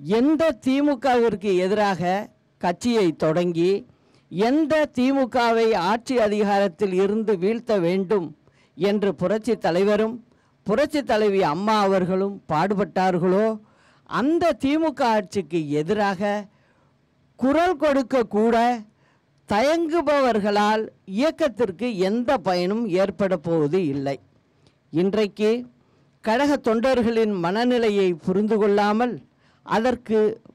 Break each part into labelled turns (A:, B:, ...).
A: எந்த திமுகவிற்கு எதிராக கட்சியை தொடங்கி எந்த திமுகவை ஆட்சி அதிகாரத்தில் இருந்து வீழ்த்த வேண்டும் என்று புரட்சி தலைவரும் புரட்சி தலைவி அம்மா அவர்களும் பாடுபட்டார்களோ அந்த திமுக ஆட்சிக்கு எதிராக குரல் கொடுக்க கூட தயங்குபவர்களால் இயக்கத்திற்கு எந்த பயனும் ஏற்பட போவது இல்லை இன்றைக்கு கழக தொண்டர்களின் மனநிலையை புரிந்து கொள்ளாமல் அதற்கு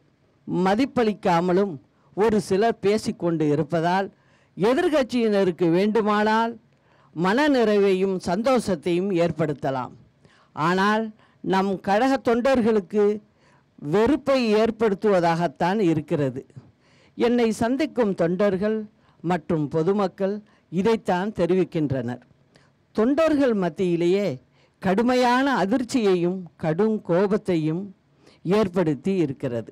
A: மதிப்பளிக்காமலும் ஒரு சிலர் பேசிக்கொண்டு இருப்பதால் எதிர்க்கட்சியினருக்கு வேண்டுமானால் மனநிறைவையும் சந்தோஷத்தையும் ஏற்படுத்தலாம் ஆனால் நம் கழக தொண்டர்களுக்கு வெறுப்பை ஏற்படுத்துவதாகத்தான் இருக்கிறது என்னை சந்திக்கும் தொண்டர்கள் மற்றும் பொதுமக்கள் இதைத்தான் தெரிவிக்கின்றனர் தொண்டர்கள் மத்தியிலேயே கடுமையான அதிர்ச்சியையும் கடும் கோபத்தையும் ஏற்படுத்தி இருக்கிறது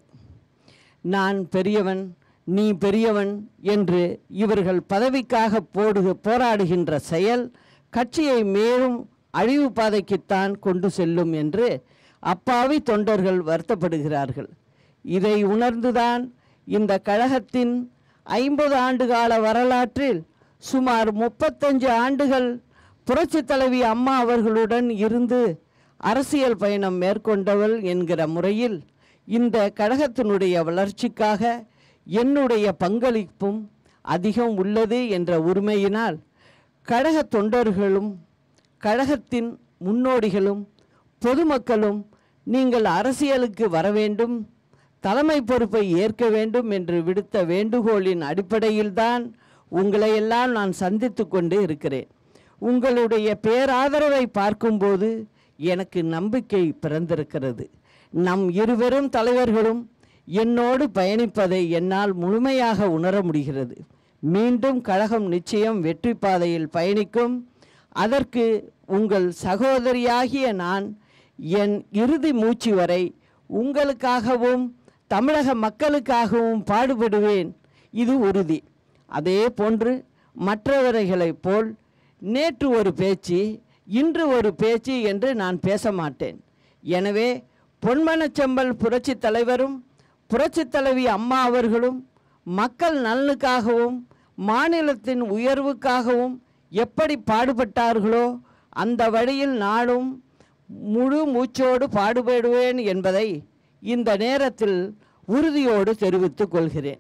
A: நான் பெரியவன் நீ பெரியவன் என்று இவர்கள் பதவிக்காக போடு போராடுகின்ற செயல் கட்சியை மேலும் அழிவு பாதைக்குத்தான் கொண்டு செல்லும் என்று அப்பாவி தொண்டர்கள் வருத்தப்படுகிறார்கள் இதை உணர்ந்துதான் இந்த கழகத்தின் ஐம்பது ஆண்டுகால வரலாற்றில் சுமார் முப்பத்தஞ்சு ஆண்டுகள் புரட்சித் தலைவி அம்மா அவர்களுடன் இருந்து அரசியல் பயணம் மேற்கொண்டவள் என்கிற முறையில் இந்த கழகத்தினுடைய வளர்ச்சிக்காக என்னுடைய பங்களிப்பும் அதிகம் உள்ளது என்ற உரிமையினால் கழக தொண்டர்களும் கழகத்தின் முன்னோடிகளும் பொதுமக்களும் நீங்கள் அரசியலுக்கு வர வேண்டும் தலைமை பொறுப்பை ஏற்க வேண்டும் என்று விடுத்த வேண்டுகோளின் அடிப்படையில்தான் உங்களையெல்லாம் நான் சந்தித்து கொண்டு இருக்கிறேன் உங்களுடைய பேராதரவை பார்க்கும்போது எனக்கு நம்பிக்கை பிறந்திருக்கிறது நம் இருவரும் தலைவர்களும் என்னோடு பயணிப்பதை என்னால் முழுமையாக உணர முடிகிறது மீண்டும் கழகம் நிச்சயம் வெற்றி பாதையில் பயணிக்கும் அதற்கு உங்கள் சகோதரியாகிய நான் என் இறுதி மூச்சு வரை உங்களுக்காகவும் தமிழக மக்களுக்காகவும் பாடுபடுவேன் இது உறுதி அதே போன்று மற்றவர்களைப் போல் நேற்று ஒரு பேச்சு இன்று ஒரு பேச்சு என்று நான் பேச மாட்டேன் எனவே பொன்மனச்செம்பல் புரட்சித் தலைவரும் புரட்சித் தலைவி அம்மா அவர்களும் மக்கள் நலனுக்காகவும் மாநிலத்தின் உயர்வுக்காகவும் எப்படி பாடுபட்டார்களோ அந்த வழியில் நானும் முழு மூச்சோடு பாடுபடுவேன் என்பதை இந்த நேரத்தில் உறுதியோடு தெரிவித்துக் கொள்கிறேன்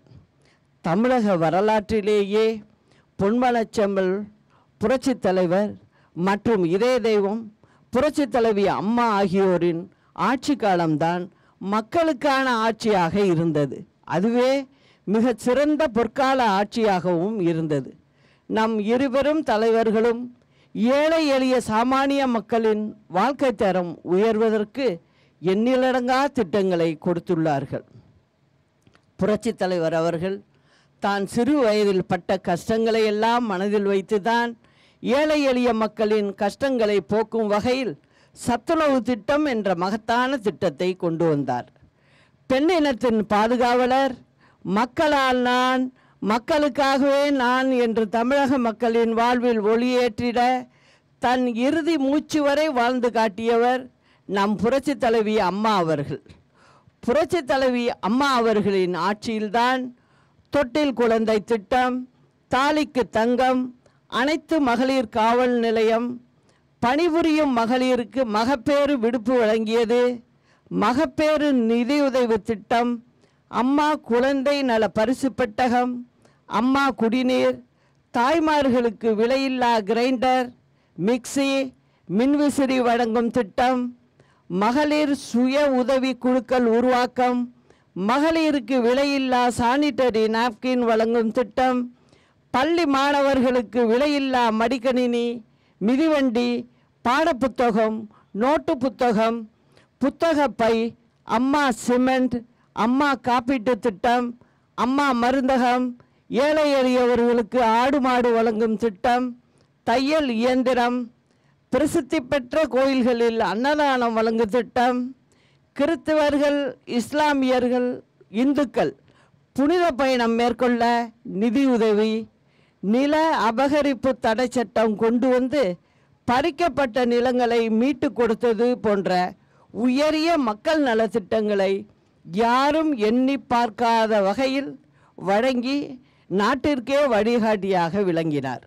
A: தமிழக வரலாற்றிலேயே பொன்மனச்செம்பல் புரட்சித் தலைவர் மற்றும் இதய தெய்வம் புரட்சித் தலைவி அம்மா ஆகியோரின் ஆட்சி காலம்தான் மக்களுக்கான ஆட்சியாக இருந்தது அதுவே மிகச் சிறந்த பொற்கால ஆட்சியாகவும் இருந்தது நம் இருவரும் தலைவர்களும் ஏழை எளிய சாமானிய மக்களின் வாழ்க்கை தரம் உயர்வதற்கு எண்ணிலடங்கா திட்டங்களை கொடுத்துள்ளார்கள் புரட்சித் தலைவர் அவர்கள் தான் சிறு வயதில் பட்ட கஷ்டங்களை எல்லாம் மனதில் வைத்துதான் ஏழை எளிய மக்களின் கஷ்டங்களை போக்கும் வகையில் சத்துணவு திட்டம் என்ற மகத்தான திட்டத்தை கொண்டு வந்தார் பெண் இனத்தின் பாதுகாவலர் மக்களால் நான் மக்களுக்காகவே நான் என்று தமிழக மக்களின் வாழ்வில் ஒளியேற்றிட தன் இறுதி மூச்சு வரை வாழ்ந்து காட்டியவர் நம் புரட்சித் தலைவி அம்மா அவர்கள் புரட்சித் தலைவி அம்மா அவர்களின் ஆட்சியில்தான் தொட்டில் குழந்தை திட்டம் தாலிக்கு தங்கம் அனைத்து மகளிர் காவல் நிலையம் பணிபுரியும் மகளிருக்கு மகப்பேறு விடுப்பு வழங்கியது மகப்பேறு நிதியுதவி திட்டம் அம்மா குழந்தை நல பரிசு பெட்டகம் அம்மா குடிநீர் தாய்மார்களுக்கு விலையில்லா கிரைண்டர் மிக்ஸி மின்விசிறி வழங்கும் திட்டம் மகளிர் சுய உதவி குழுக்கள் உருவாக்கம் மகளிருக்கு விலையில்லா சானிட்டரி நாப்கின் வழங்கும் திட்டம் பள்ளி மாணவர்களுக்கு விலையில்லா மடிக்கணினி மிதிவண்டி பாடப்புத்தகம் நோட்டு புத்தகம் புத்தகப்பை அம்மா சிமெண்ட் அம்மா காப்பீட்டு திட்டம் அம்மா மருந்தகம் ஏழை எளியவர்களுக்கு ஆடு மாடு வழங்கும் திட்டம் தையல் இயந்திரம் பிரசித்தி பெற்ற கோயில்களில் அன்னதானம் வழங்கும் திட்டம் கிறிஸ்தவர்கள் இஸ்லாமியர்கள் இந்துக்கள் புனித பயணம் மேற்கொள்ள நிதியுதவி நில அபகரிப்பு தடை சட்டம் கொண்டு வந்து பறிக்கப்பட்ட நிலங்களை மீட்டு கொடுத்தது போன்ற உயரிய மக்கள் நலத்திட்டங்களை யாரும் எண்ணி பார்க்காத வகையில் வழங்கி நாட்டிற்கே வழிகாட்டியாக விளங்கினார்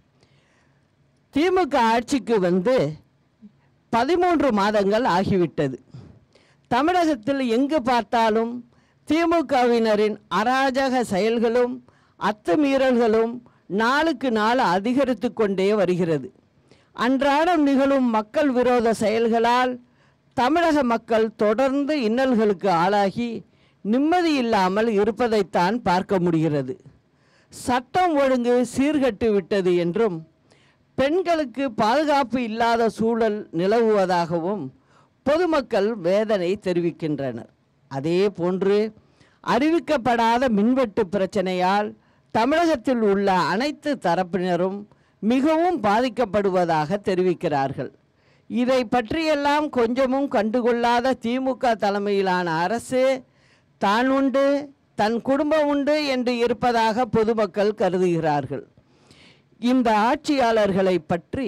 A: திமுக ஆட்சிக்கு வந்து பதிமூன்று மாதங்கள் ஆகிவிட்டது தமிழகத்தில் எங்கு பார்த்தாலும் திமுகவினரின் அராஜக செயல்களும் அத்துமீறல்களும் நாளுக்கு நாள் அதிகரித்து கொண்டே வருகிறது அன்றாடம் நிகழும் மக்கள் விரோத செயல்களால் தமிழக மக்கள் தொடர்ந்து இன்னல்களுக்கு ஆளாகி நிம்மதி இல்லாமல் இருப்பதைத்தான் பார்க்க முடிகிறது சட்டம் ஒழுங்கு சீர்கட்டு விட்டது என்றும் பெண்களுக்கு பாதுகாப்பு இல்லாத சூழல் நிலவுவதாகவும் பொதுமக்கள் வேதனை தெரிவிக்கின்றனர் அதே போன்று அறிவிக்கப்படாத மின்வெட்டு பிரச்சனையால் தமிழகத்தில் உள்ள அனைத்து தரப்பினரும் மிகவும் பாதிக்கப்படுவதாக தெரிவிக்கிறார்கள் இதை பற்றியெல்லாம் கொஞ்சமும் கண்டுகொள்ளாத திமுக தலைமையிலான அரசு தான் உண்டு தன் குடும்பம் உண்டு என்று இருப்பதாக பொதுமக்கள் கருதுகிறார்கள் இந்த ஆட்சியாளர்களை பற்றி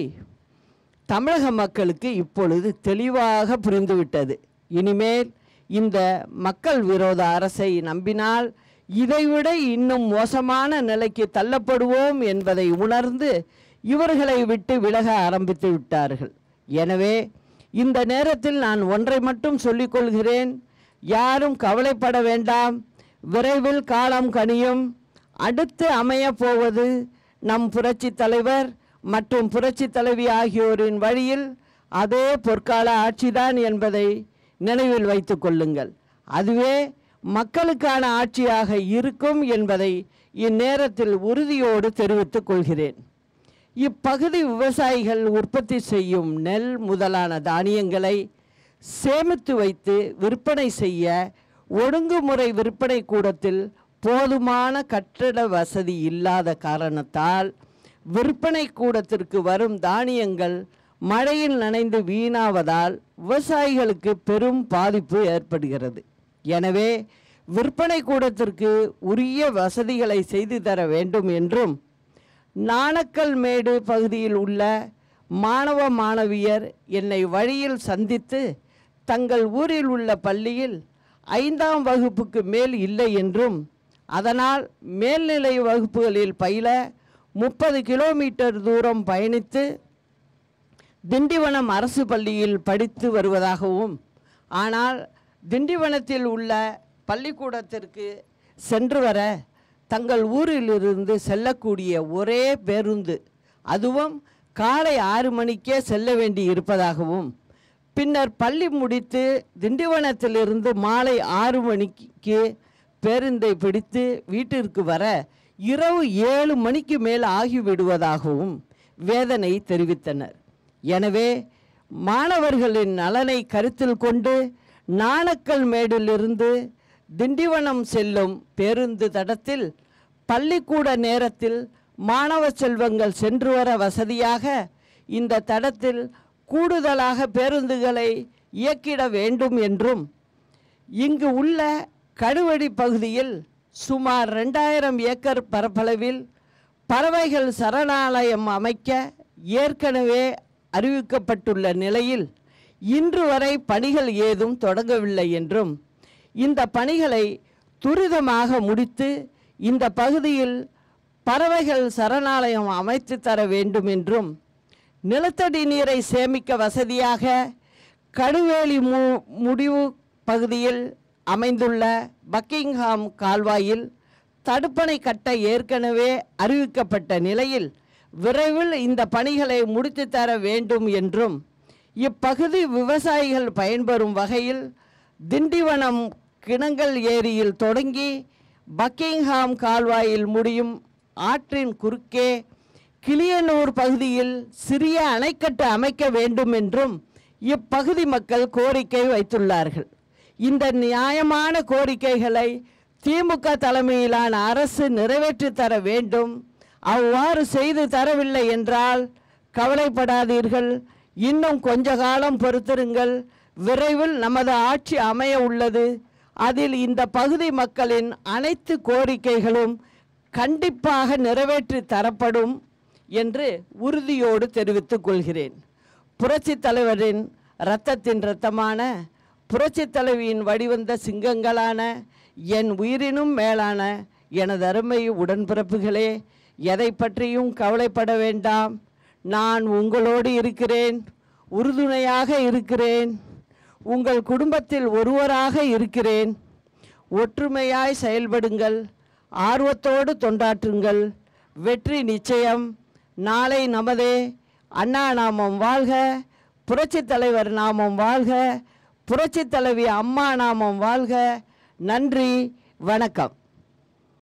A: தமிழக மக்களுக்கு இப்பொழுது தெளிவாக புரிந்துவிட்டது இனிமேல் இந்த மக்கள் விரோத அரசை நம்பினால் இதைவிட இன்னும் மோசமான நிலைக்கு தள்ளப்படுவோம் என்பதை உணர்ந்து இவர்களை விட்டு விலக ஆரம்பித்து விட்டார்கள் எனவே இந்த நேரத்தில் நான் ஒன்றை மட்டும் சொல்லிக்கொள்கிறேன் யாரும் கவலைப்பட வேண்டாம் விரைவில் காலம் கனியும் அடுத்து அமையப் போவது நம் புரட்சி தலைவர் மற்றும் புரட்சி தலைவி ஆகியோரின் வழியில் அதே பொற்கால ஆட்சிதான் என்பதை நினைவில் வைத்துக் கொள்ளுங்கள் அதுவே மக்களுக்கான ஆட்சியாக இருக்கும் என்பதை இந்நேரத்தில் உறுதியோடு தெரிவித்துக் கொள்கிறேன் இப்பகுதி விவசாயிகள் உற்பத்தி செய்யும் நெல் முதலான தானியங்களை சேமித்து வைத்து விற்பனை செய்ய ஒழுங்குமுறை விற்பனை கூடத்தில் போதுமான கட்டட வசதி இல்லாத காரணத்தால் விற்பனை கூடத்திற்கு வரும் தானியங்கள் மழையில் நனைந்து வீணாவதால் விவசாயிகளுக்கு பெரும் பாதிப்பு ஏற்படுகிறது எனவே விற்பனை கூடத்திற்கு உரிய வசதிகளை செய்து தர வேண்டும் என்றும் நாணக்கல் மேடு பகுதியில் உள்ள மாணவ மாணவியர் என்னை வழியில் சந்தித்து தங்கள் ஊரில் உள்ள பள்ளியில் ஐந்தாம் வகுப்புக்கு மேல் இல்லை என்றும் அதனால் மேல்நிலை வகுப்புகளில் பயில முப்பது கிலோமீட்டர் தூரம் பயணித்து திண்டிவனம் அரசு பள்ளியில் படித்து வருவதாகவும் ஆனால் திண்டிவனத்தில் உள்ள பள்ளிக்கூடத்திற்கு சென்று வர தங்கள் ஊரிலிருந்து செல்லக்கூடிய ஒரே பேருந்து அதுவும் காலை ஆறு மணிக்கே செல்ல வேண்டி இருப்பதாகவும் பின்னர் பள்ளி முடித்து திண்டிவனத்திலிருந்து மாலை ஆறு மணிக்கு பேருந்தை பிடித்து வீட்டிற்கு வர இரவு ஏழு மணிக்கு மேல் ஆகிவிடுவதாகவும் வேதனை தெரிவித்தனர் எனவே மாணவர்களின் நலனை கருத்தில் கொண்டு நாணக்கல் மேடிலிருந்து திண்டிவனம் செல்லும் பேருந்து தடத்தில் பள்ளிக்கூட நேரத்தில் மாணவ செல்வங்கள் சென்று வர வசதியாக இந்த தடத்தில் கூடுதலாக பேருந்துகளை இயக்கிட வேண்டும் என்றும் இங்கு உள்ள கடுவடி பகுதியில் சுமார் ரெண்டாயிரம் ஏக்கர் பரப்பளவில் பறவைகள் சரணாலயம் அமைக்க ஏற்கனவே அறிவிக்கப்பட்டுள்ள நிலையில் இன்று வரை பணிகள் ஏதும் தொடங்கவில்லை என்றும் இந்த பணிகளை துரிதமாக முடித்து இந்த பகுதியில் பறவைகள் சரணாலயம் அமைத்து தர வேண்டும் என்றும் நிலத்தடி நீரை சேமிக்க வசதியாக கடுவேலி மு முடிவு பகுதியில் அமைந்துள்ள பக்கிங்ஹாம் கால்வாயில் தடுப்பணை கட்ட ஏற்கனவே அறிவிக்கப்பட்ட நிலையில் விரைவில் இந்த பணிகளை முடித்து தர வேண்டும் என்றும் இப்பகுதி விவசாயிகள் பயன்பெறும் வகையில் திண்டிவனம் கிணங்கல் ஏரியில் தொடங்கி பக்கிங்ஹாம் கால்வாயில் முடியும் ஆற்றின் குறுக்கே கிளியனூர் பகுதியில் சிறிய அணைக்கட்டு அமைக்க வேண்டும் என்றும் இப்பகுதி மக்கள் கோரிக்கை வைத்துள்ளார்கள் இந்த நியாயமான கோரிக்கைகளை திமுக தலைமையிலான அரசு நிறைவேற்றி தர வேண்டும் அவ்வாறு செய்து தரவில்லை என்றால் கவலைப்படாதீர்கள் இன்னும் கொஞ்ச காலம் பொறுத்திருங்கள் விரைவில் நமது ஆட்சி அமைய உள்ளது அதில் இந்த பகுதி மக்களின் அனைத்து கோரிக்கைகளும் கண்டிப்பாக நிறைவேற்றி தரப்படும் என்று உறுதியோடு தெரிவித்துக் கொள்கிறேன் புரட்சித் தலைவரின் இரத்தத்தின் இரத்தமான புரட்சித் தலைவியின் வடிவந்த சிங்கங்களான என் உயிரினும் மேலான எனது அருமை உடன்பிறப்புகளே எதை பற்றியும் கவலைப்பட வேண்டாம் நான் உங்களோடு இருக்கிறேன் உறுதுணையாக இருக்கிறேன் உங்கள் குடும்பத்தில் ஒருவராக இருக்கிறேன் ஒற்றுமையாய் செயல்படுங்கள் ஆர்வத்தோடு தொண்டாற்றுங்கள் வெற்றி நிச்சயம் நாளை நமதே அண்ணா நாமம் வாழ்க புரட்சித் தலைவர் நாமம் வாழ்க புரட்சித் தலைவி அம்மா நாமம் வாழ்க நன்றி வணக்கம்